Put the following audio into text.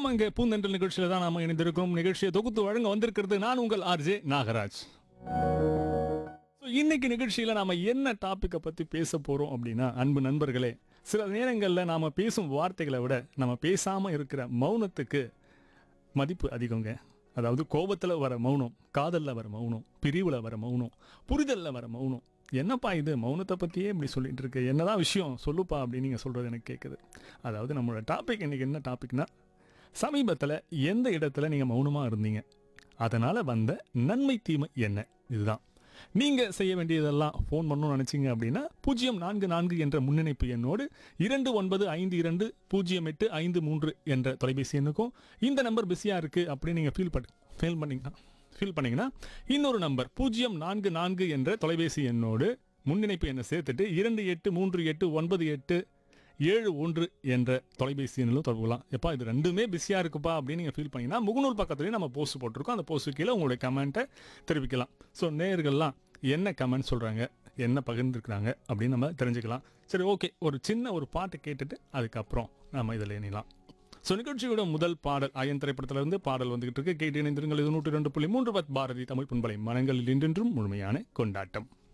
ஆமாங்க பூந்தென்றல் நிகழ்ச்சியில தான் நாம இணைந்திருக்கிறோம் நிகழ்ச்சியை தொகுத்து வழங்க வந்திருக்கிறது நான் உங்கள் ஆர்ஜே நாகராஜ் So, இன்னைக்கு நிகழ்ச்சியில நாம என்ன டாபிக்கை பத்தி பேச போறோம் அப்படின்னா அன்பு நண்பர்களே சில நேரங்கள்ல நாம பேசும் வார்த்தைகளை விட நம்ம பேசாம இருக்கிற மௌனத்துக்கு மதிப்பு அதிகங்க அதாவது கோபத்துல வர மௌனம் காதல்ல வர மௌனம் பிரிவுல வர மௌனம் புரிதல்ல வர மௌனம் என்னப்பா இது மௌனத்தை பற்றியே இப்படி சொல்லிட்டு இருக்கு என்னதான் விஷயம் சொல்லுப்பா அப்படின்னு நீங்கள் சொல்கிறது எனக்கு கேட்குது அதாவது நம்மளோட டாபிக் இன்னைக்கு என்ன டாபிக்னா சமீபத்தில் எந்த இடத்துல நீங்கள் மௌனமாக இருந்தீங்க அதனால் வந்த நன்மை தீமை என்ன இதுதான் நீங்கள் செய்ய வேண்டியதெல்லாம் ஃபோன் பண்ணணும்னு நினச்சிங்க அப்படின்னா பூஜ்ஜியம் நான்கு நான்கு என்ற முன்னிணைப்பு எண்ணோடு இரண்டு ஒன்பது ஐந்து இரண்டு பூஜ்ஜியம் எட்டு ஐந்து மூன்று என்ற தொலைபேசி எண்ணுக்கும் இந்த நம்பர் பிஸியாக இருக்குது அப்படின்னு நீங்கள் ஃபீல் பண்ணி ஃபீல் பண்ணிங்கன்னா ஃபீல் பண்ணீங்கன்னா இன்னொரு நம்பர் பூஜ்ஜியம் நான்கு நான்கு என்ற தொலைபேசி எண்ணோடு முன்னிணைப்பு எண்ணை சேர்த்துட்டு இரண்டு எட்டு மூன்று எட்டு ஒன்பது எட்டு ஏழு ஒன்று என்ற தொலைபேசி எண்ணிலும் தொடர்புலாம் எப்பா இது ரெண்டுமே பிஸியாக இருக்குப்பா அப்படின்னு நீங்கள் ஃபீல் பண்ணீங்கன்னா முகநூல் பக்கத்துலேயும் நம்ம போஸ்ட் போட்டிருக்கோம் அந்த போஸ்ட் கீழே உங்களுடைய கமெண்ட்டை தெரிவிக்கலாம் ஸோ நேயர்கள்லாம் என்ன கமெண்ட் சொல்கிறாங்க என்ன பகிர்ந்துருக்குறாங்க அப்படின்னு நம்ம தெரிஞ்சுக்கலாம் சரி ஓகே ஒரு சின்ன ஒரு பாட்டு கேட்டுட்டு அதுக்கப்புறம் நம்ம இதில் இணையலாம் ஸோ நிகழ்ச்சியோட முதல் பாடல் அயன் திரைப்படத்திலிருந்து பாடல் வந்துகிட்டு இருக்கு கேட்டு இணைந்திருங்கள் இது நூற்றி ரெண்டு புள்ளி மூன்று பத் பாரதி தமிழ் பண்பலை மனங்களில் இன்றென்றும் முழுமையான கொண்டாட்டம்